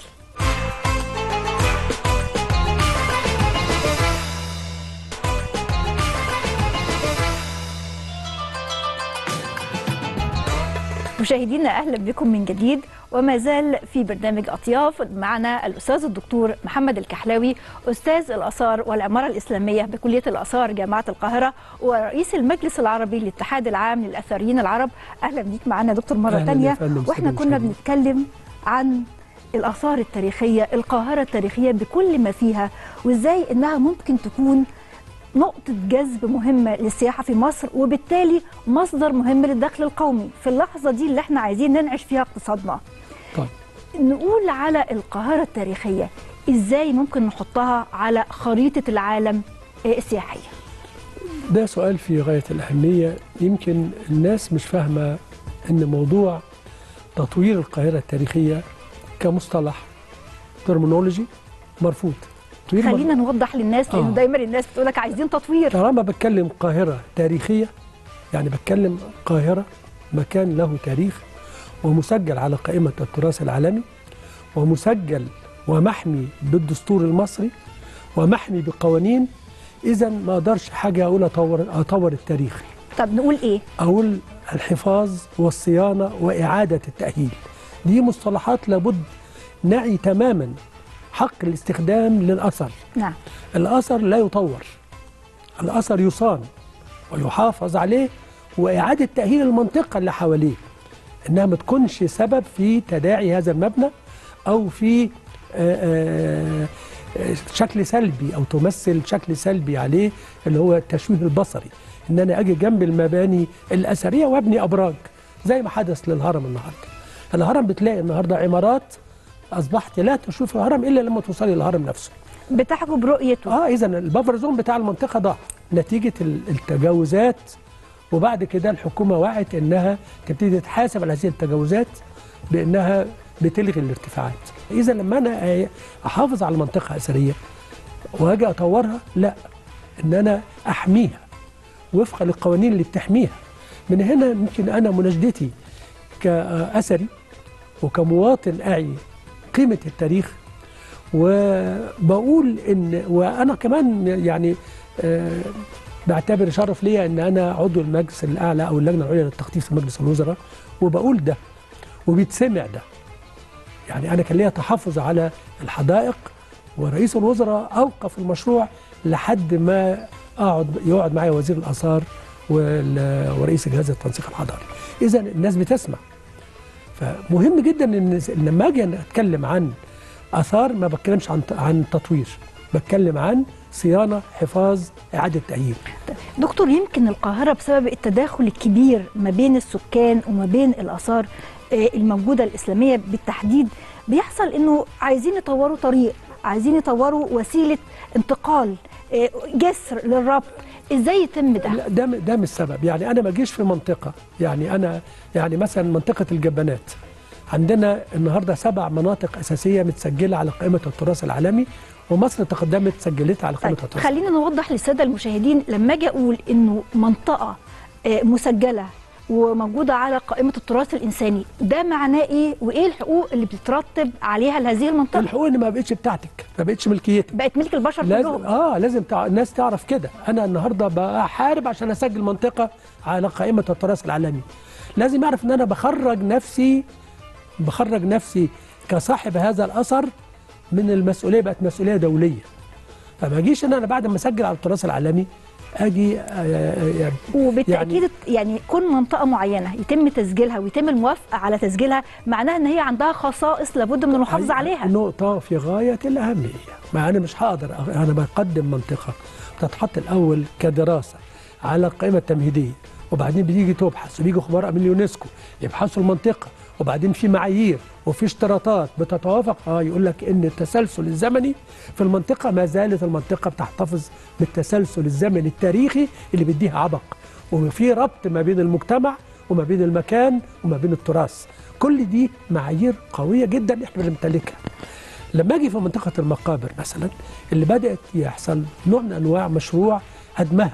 مشاهدينا اهلا بكم من جديد وما زال في برنامج اطياف معنا الاستاذ الدكتور محمد الكحلاوي استاذ الاثار والعماره الاسلاميه بكليه الاثار جامعه القاهره ورئيس المجلس العربي للاتحاد العام للاثريين العرب اهلا بيك معنا دكتور مره أهلاً يا ثانيه فندم، واحنا سيدي كنا المشاهدين. بنتكلم عن الاثار التاريخيه القاهره التاريخيه بكل ما فيها وازاي انها ممكن تكون نقطة جذب مهمة للسياحة في مصر وبالتالي مصدر مهم للدخل القومي في اللحظة دي اللي احنا عايزين ننعش فيها اقتصادنا طيب نقول على القاهرة التاريخية ازاي ممكن نحطها على خريطة العالم آه، السياحية ده سؤال في غاية الأهمية يمكن الناس مش فاهمة أن موضوع تطوير القاهرة التاريخية كمصطلح ترمينولوجي مرفوض تطوير مر- خلينا نوضح للناس لانه آه. دايما الناس بتقولك عايزين تطوير طالما بتكلم قاهرة تاريخية يعني بتكلم قاهرة مكان له تاريخ ومسجل على قائمة التراث العالمي ومسجل ومحمي بالدستور المصري ومحمي بقوانين إذا ما أقدرش حاجة أقول أطور أطور التاريخ طب نقول ايه أقول الحفاظ والصيانة وإعادة التأهيل دي مصطلحات لابد نعي تماما حق الاستخدام للأثر نعم الأثر لا يطور الأثر يصان ويحافظ عليه وإعادة تأهيل المنطقة اللي حواليه إنها ما تكونش سبب في تداعي هذا المبنى أو في آه، آه، شكل سلبي او تمثل شكل سلبي عليه اللي هو التشويه البصري ان انا اجي جنب المباني الاثريه وابني ابراج زي ما حدث للهرم النهارده الهرم بتلاقي النهارده عمارات اصبحت لا تشوف الهرم الا لما توصلي للهرم نفسه بتحجب رؤيته اه اذا البفر زون بتاع المنطقه ضاع نتيجه ال- التجاوزات وبعد كده الحكومه وعت انها تبتدي تحاسب على هذه التجاوزات بانها بتلغي الارتفاعات اذا لما انا احافظ على المنطقه اثريه واجي اطورها لا ان انا احميها وفقا للقوانين اللي بتحميها من هنا يمكن انا مناشدتي كاثري وكمواطن اعي قيمه التاريخ وبقول ان وانا كمان يعني آه، بعتبر شرف ليا ان انا عضو المجلس الاعلى او اللجنه العليا للتخطيط في مجلس الوزراء وبقول ده وبيتسمع ده يعني انا كان ليا تحفظ على الحدائق ورئيس الوزراء اوقف المشروع لحد ما اقعد يقعد معايا وزير الاثار وال- ورئيس جهاز التنسيق الحضاري اذا الناس بتسمع فمهم جدا ان لما اجي أنا اتكلم عن اثار ما بتكلمش عن عن تطوير بتكلم عن صيانه حفاظ اعاده تاهيل دكتور يمكن القاهرة بسبب التداخل الكبير ما بين السكان وما بين الآثار آه، الموجودة الإسلامية بالتحديد بيحصل إنه عايزين يطوروا طريق عايزين يطوروا وسيلة انتقال آه، جسر للربط إزاي يتم ده؟ لا ده ده مش السبب يعني انا ما اجيش في منطقه يعني انا يعني مثلا منطقه الجبانات عندنا النهارده سبع مناطق اساسيه متسجله على قائمه التراث العالمي ومصر تقدمت سجلتها على قائمه طيب التراث خلينا نوضح للسادة المشاهدين لما أجي أقول إنه منطقة آه، مسجلة وموجودة على قائمة التراث الإنساني ده معناه إيه وإيه الحقوق اللي بتترتب عليها لهذه المنطقة؟ الحقوق اللي ما بقتش بتاعتك ما بقتش ملكيتك بقت ملك البشر لازم كلهم اه لازم تع... الناس تعرف كده انا النهارده بحارب عشان اسجل منطقه على قائمه التراث العالمي لازم يعرف ان انا بخرج نفسي بخرج نفسي كصاحب هذا الاثر من المسؤوليه بقت مسؤوليه دوليه فما اجيش ان انا بعد ما اسجل على التراث العالمي اجي آه، آه، وبالتاكيد يعني, يعني كون منطقه معينه يتم تسجيلها ويتم الموافقه على تسجيلها معناها ان هي عندها خصائص لابد من المحافظه عليها نقطة في غاية الأهمية ما أنا مش هقدر أ- أنا بقدم منطقة بتتحط الأول كدراسة على القائمة التمهيدية وبعدين بتيجي تبحث وبيجي خبراء من اليونسكو يبحثوا المنطقة وبعدين في معايير وفي اشتراطات بتتوافق اه يقول لك ان التسلسل الزمني في المنطقه ما زالت المنطقه بتحتفظ بالتسلسل الزمني التاريخي اللي بيديها عبق وفي ربط ما بين المجتمع وما بين المكان وما بين التراث كل دي معايير قويه جدا احنا بنمتلكها لما اجي في منطقه المقابر مثلا اللي بدات يحصل نوع من انواع مشروع هدمها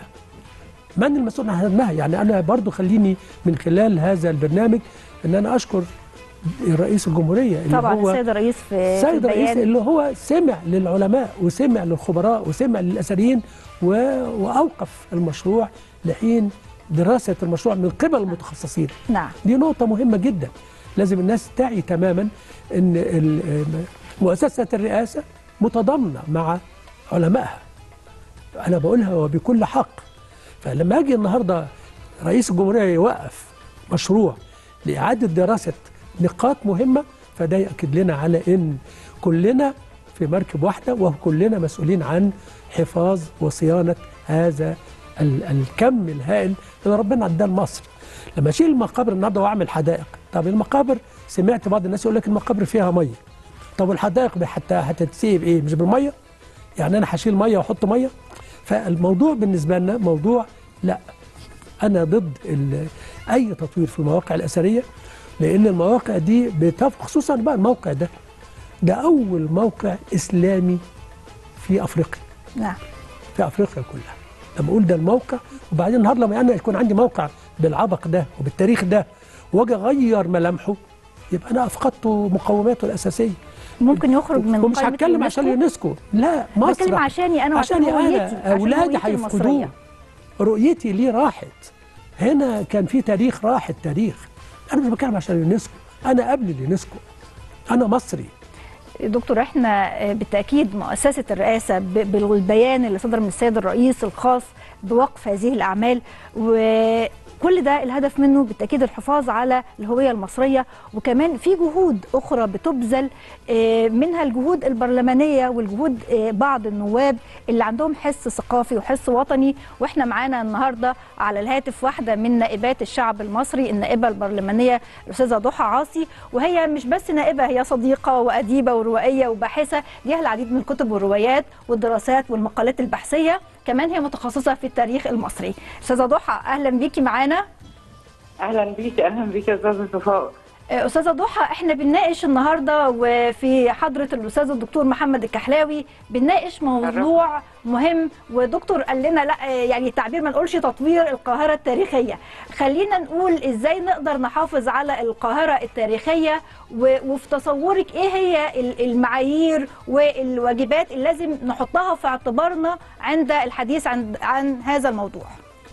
من المسؤول عن هدمها يعني انا برضو خليني من خلال هذا البرنامج ان انا اشكر رئيس الجمهوريه اللي طبعا هو السيد الرئيس في في السيد الرئيس البيان اللي هو سمع للعلماء وسمع للخبراء وسمع للاثريين و... واوقف المشروع لحين دراسه المشروع من قبل المتخصصين نعم دي نقطة مهمة جدا لازم الناس تعي تماما ان ال- مؤسسة الرئاسة متضامنة مع علمائها انا بقولها وبكل حق فلما اجي النهارده رئيس الجمهورية يوقف مشروع لإعادة دراسة نقاط مهمة فده يأكد لنا على ان كلنا في مركب واحدة وكلنا مسؤولين عن حفاظ وصيانة هذا ال- الكم الهائل اللي ربنا اداه لمصر لما اشيل المقابر النهارده واعمل حدائق طب المقابر سمعت بعض الناس يقول لك المقابر فيها ميه طب والحدائق دي حتى هتتسقي بايه مش بالميه يعني انا هشيل ميه واحط ميه فالموضوع بالنسبه لنا موضوع لا انا ضد ال- اي تطوير في المواقع الاثريه لان المواقع دي بتف... خصوصا بقى الموقع ده ده اول موقع اسلامي في افريقيا نعم في افريقيا كلها لما اقول ده الموقع وبعدين النهارده لما انا يكون عندي موقع بالعبق ده وبالتاريخ ده واجي اغير ملامحه يبقى انا افقدت مقوماته الاساسيه ممكن يخرج من ومش قائمة هتكلم عشان اليونسكو لا مصر بتكلم عشاني انا وعشان عشاني هويتي انا عشان اولادي هويتي هيفقدوه المصرية. رؤيتي ليه راحت هنا كان في تاريخ راح التاريخ انا مش بتكلم عشان اليونسكو انا قبل اليونسكو انا مصري دكتور احنا آه، بالتاكيد مؤسسه الرئاسه ب- بالبيان اللي صدر من السيد الرئيس الخاص بوقف هذه الاعمال كل ده الهدف منه بالتاكيد الحفاظ على الهويه المصريه وكمان في جهود اخرى بتبذل آه، منها الجهود البرلمانيه والجهود آه، بعض النواب اللي عندهم حس ثقافي وحس وطني واحنا معانا النهارده على الهاتف واحده من نائبات الشعب المصري النائبه البرلمانيه الاستاذه ضحى عاصي وهي مش بس نائبه هي صديقه واديبه وروائيه وباحثه ليها العديد من الكتب والروايات والدراسات والمقالات البحثيه كمان هي متخصصه في التاريخ المصري استاذه ضحى اهلا بيكي معانا اهلا بيكي اهلا بيكي يا استاذه صفاء استاذه ضحى احنا بنناقش النهارده وفي حضره الاستاذ الدكتور محمد الكحلاوي بنناقش موضوع مهم ودكتور قال لنا لا يعني التعبير ما نقولش تطوير القاهره التاريخيه خلينا نقول ازاي نقدر نحافظ على القاهره التاريخيه و- وفي تصورك ايه هي ال- المعايير والواجبات اللي لازم نحطها في اعتبارنا عند الحديث عن عن هذا الموضوع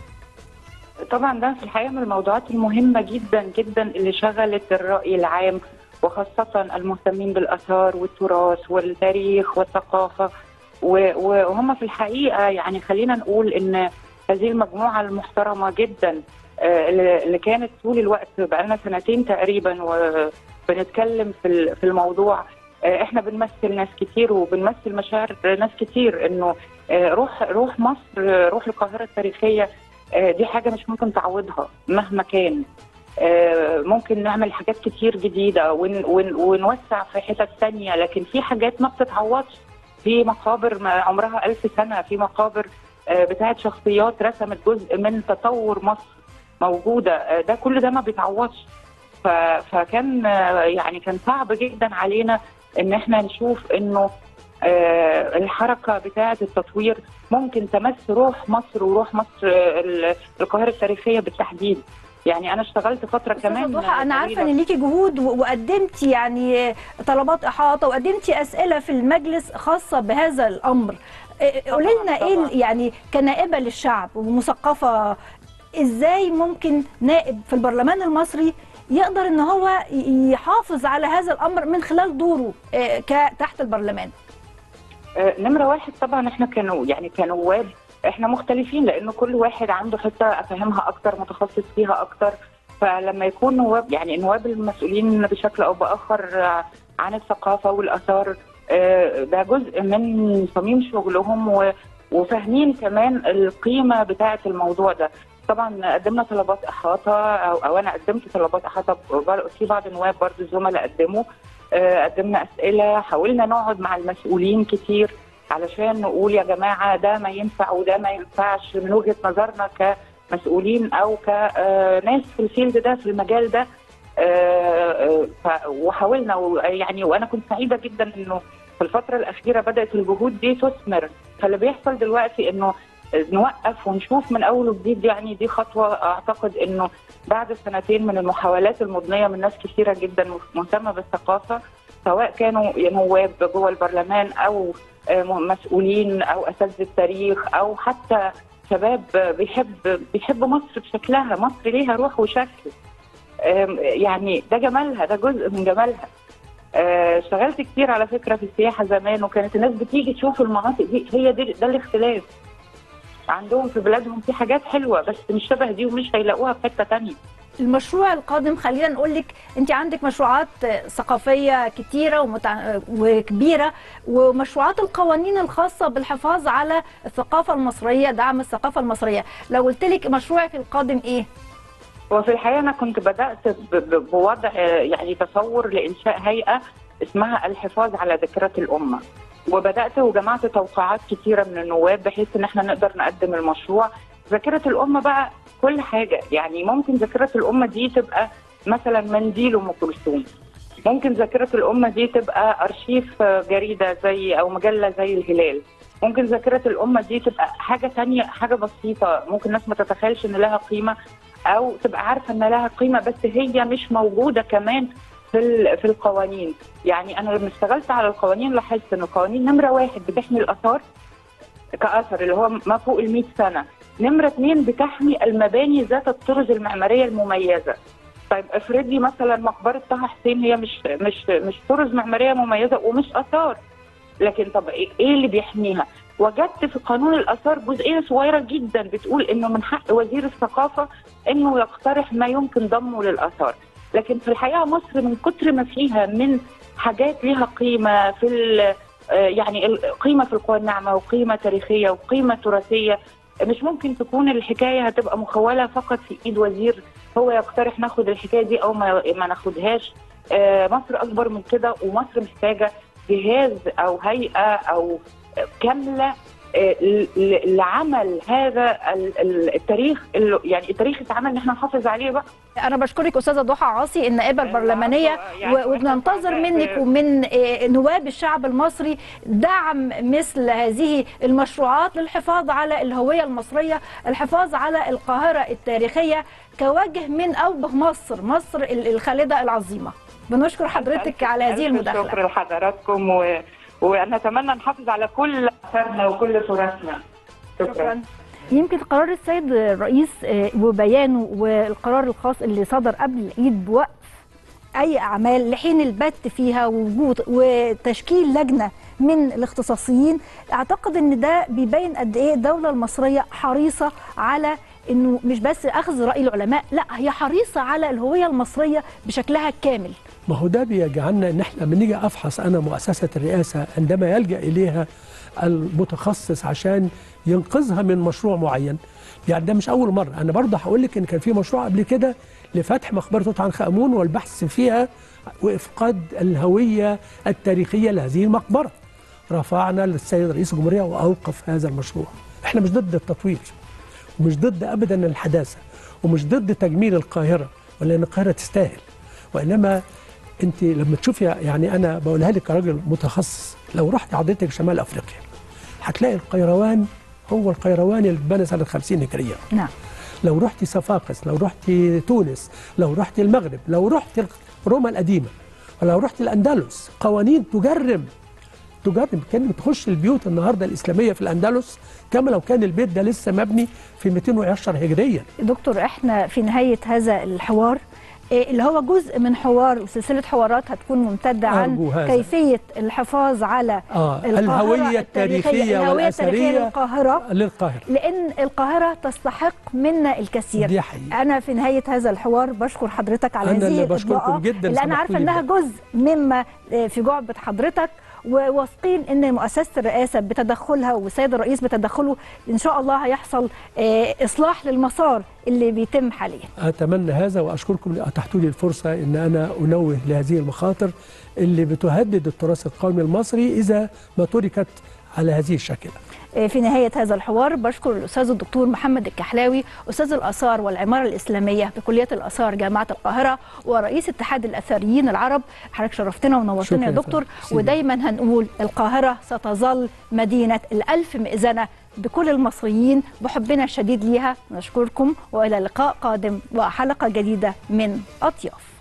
طبعا ده في الحقيقه من الموضوعات المهمه جدا جدا اللي شغلت الراي العام وخاصه المهتمين بالاثار والتراث والتاريخ والثقافه و- وهم في الحقيقه يعني خلينا نقول ان هذه المجموعه المحترمه جدا آه، اللي اللي كانت طول الوقت بقالنا سنتين تقريبا وبنتكلم في ال- في الموضوع آه، احنا بنمثل ناس كتير وبنمثل مشاعر ناس كتير انه آه، روح روح مصر آه، روح القاهره التاريخيه آه، دي حاجه مش ممكن تعوضها مهما كان آه، ممكن نعمل حاجات كتير جديده ون ون ونوسع في حتت تانية لكن في حاجات ما بتتعوضش في مقابر ما عمرها ألف سنه في مقابر آه، بتاعت شخصيات رسمت جزء من تطور مصر موجوده آه، ده كل ده ما بيتعوضش ف- فكان آه، يعني كان صعب جدا علينا ان احنا نشوف انه آه، الحركه بتاعه التطوير ممكن تمس روح مصر وروح مصر آه، ال- القاهره التاريخيه بالتحديد يعني انا اشتغلت فتره كمان ضحى انا عارفه طويلة. ان ليكي جهود و- وقدمتي يعني طلبات احاطه وقدمتي اسئله في المجلس خاصه بهذا الامر إيه، قولي لنا ايه ال- يعني كنائبه للشعب ومثقفه ازاي ممكن نائب في البرلمان المصري يقدر ان هو ي- يحافظ على هذا الامر من خلال دوره إيه، ك- تحت البرلمان آه، نمرة واحد طبعا احنا كانوا يعني كنواب احنا مختلفين لانه كل واحد عنده حته افهمها اكتر متخصص فيها اكتر فلما يكون نواب يعني النواب المسؤولين بشكل او باخر آه، عن الثقافه والاثار آه، ده جزء من صميم شغلهم و- وفاهمين كمان القيمه بتاعه الموضوع ده طبعا قدمنا طلبات احاطه او, أو انا قدمت طلبات احاطه في بعض النواب برضه الزملاء قدموا آه، قدمنا اسئله حاولنا نقعد مع المسؤولين كتير علشان نقول يا جماعه ده ما ينفع وده ما ينفعش من وجهه نظرنا كمسؤولين او كناس في الفيلد ده في المجال ده آه، آه، ف- وحاولنا و- يعني وانا كنت سعيده جدا انه في الفتره الاخيره بدات الجهود دي تثمر فاللي بيحصل دلوقتي انه نوقف ونشوف من اول وجديد يعني دي خطوه اعتقد انه بعد سنتين من المحاولات المضنيه من ناس كثيره جدا مهتمه بالثقافه سواء كانوا نواب جوه البرلمان او آه، مسؤولين او اساتذه التاريخ او حتى شباب بيحب بيحب مصر بشكلها مصر ليها روح وشكل آم، يعني ده جمالها ده جزء من جمالها آه، اشتغلت كتير على فكره في السياحه زمان وكانت الناس بتيجي تشوف المناطق دي هي دي ده الاختلاف عندهم في بلادهم في حاجات حلوه بس مش شبه دي ومش هيلاقوها في حته تانية المشروع القادم خلينا نقول لك انت عندك مشروعات ثقافيه كتيره ومتع... وكبيره ومشروعات القوانين الخاصه بالحفاظ على الثقافه المصريه دعم الثقافه المصريه لو قلت لك مشروعك القادم ايه وفي الحقيقه انا كنت بدات ب- ب- بوضع آه، يعني تصور لانشاء هيئه اسمها الحفاظ على ذاكره الامه وبدات وجمعت توقيعات كثيره من النواب بحيث ان احنا نقدر نقدم المشروع ذاكره الامه بقى كل حاجه يعني ممكن ذاكره الامه دي تبقى مثلا منديل ام كلثوم ممكن ذاكره الامه دي تبقى ارشيف آه، جريده زي او مجله زي الهلال ممكن ذاكره الامه دي تبقى حاجه تانية حاجه بسيطه ممكن الناس ما تتخيلش ان لها قيمه او تبقى عارفه ان لها قيمه بس هي مش موجوده كمان في ال- في القوانين يعني انا لما اشتغلت على القوانين لاحظت ان القوانين نمره واحد بتحمي الاثار كاثر اللي هو ما فوق ال 100 سنه نمره اثنين بتحمي المباني ذات الطرز المعماريه المميزه طيب افرضي مثلا مقبره طه حسين هي مش مش مش طرز معماريه مميزه ومش اثار لكن طب ايه إيه اللي بيحميها؟ وجدت في قانون الاثار جزئيه صغيره جدا بتقول انه من حق وزير الثقافه انه يقترح ما يمكن ضمه للاثار لكن في الحقيقه مصر من كتر ما فيها من حاجات ليها قيمه في ال- آه، يعني ال- قيمه في القوى الناعمه وقيمه تاريخيه وقيمه تراثيه مش ممكن تكون الحكايه هتبقى مخوله فقط في ايد وزير هو يقترح ناخد الحكايه دي او ما ما ناخدهاش آه، مصر اكبر من كده ومصر محتاجه جهاز او هيئه او كامله آه، ل- ل- لعمل هذا ال- ال- التاريخ اللي- يعني التاريخ اتعمل ان احنا نحافظ عليه بقى انا بشكرك استاذه ضحى عاصي النائبه البرلمانيه يعني و- وبننتظر منك ومن آه، نواب الشعب المصري دعم مثل هذه المشروعات للحفاظ على الهويه المصريه الحفاظ على القاهره التاريخيه كوجه من اوجه مصر مصر ال- الخالده العظيمه بنشكر حضرتك على هذه ألف المداخله شكر لحضراتكم و... ونتمنى نحافظ على كل اثارنا وكل تراثنا شكرا يمكن قرار السيد الرئيس آه، وبيانه والقرار الخاص اللي صدر قبل العيد بوقف اي اعمال لحين البت فيها ووجود وتشكيل لجنه من الاختصاصيين اعتقد ان ده بيبين قد ايه الدوله المصريه حريصه على انه مش بس اخذ راي العلماء لا هي حريصه على الهويه المصريه بشكلها الكامل ما هو ده بيجعلنا ان احنا لما نيجي افحص انا مؤسسه الرئاسه عندما يلجا اليها المتخصص عشان ينقذها من مشروع معين يعني ده مش اول مره انا برضه هقول لك ان كان في مشروع قبل كده لفتح مقبره توت عنخ امون والبحث فيها وافقاد الهويه التاريخيه لهذه المقبره رفعنا للسيد رئيس الجمهوريه واوقف هذا المشروع احنا مش ضد التطوير ومش ضد ابدا الحداثه ومش ضد تجميل القاهره ولان القاهره تستاهل وانما انت لما تشوفي يعني انا بقولها لك كراجل متخصص لو رحت حضرتك شمال افريقيا هتلاقي القيروان هو القيروان اللي اتبنى سنه 50 هجريه نعم لو رحت صفاقس لو رحت تونس لو رحت المغرب لو رحت روما القديمه ولو رحت الاندلس قوانين تجرم تجرم كان بتخش البيوت النهارده الاسلاميه في الاندلس كما لو كان البيت ده لسه مبني في 210 هجريا دكتور احنا في نهايه هذا الحوار إيه اللي هو جزء من حوار وسلسله حوارات هتكون ممتده أرجو عن هذا. كيفيه الحفاظ على آه القاهرة الهويه التاريخيه الهويه التاريخيه والأثرية للقاهره للقاهره لان القاهره تستحق منا الكثير دي حقيقة. انا في نهايه هذا الحوار بشكر حضرتك على أنا هذه اللي بشكركم الإضاءة جداً، اللي انا سمحتوا عارفه لي انها بده. جزء مما آه، في جعبه حضرتك وواثقين ان مؤسسه الرئاسه بتدخلها والسيد الرئيس بتدخله ان شاء الله هيحصل آه، اصلاح للمسار اللي بيتم حاليا اتمنى هذا واشكركم ان اتحتوا لي الفرصه ان انا انوه لهذه المخاطر اللي بتهدد التراث القومي المصري اذا ما تركت على هذه الشكل في نهاية هذا الحوار بشكر الأستاذ الدكتور محمد الكحلاوي أستاذ الآثار والعمارة الإسلامية بكلية الآثار جامعة القاهرة ورئيس اتحاد الأثريين العرب حضرتك شرفتنا ونورتنا يا شكراً يا دكتور فندم. ودايما هنقول القاهرة ستظل مدينة الألف مئذنة بكل المصريين بحبنا الشديد ليها نشكركم وإلى لقاء قادم وحلقة جديدة من أطياف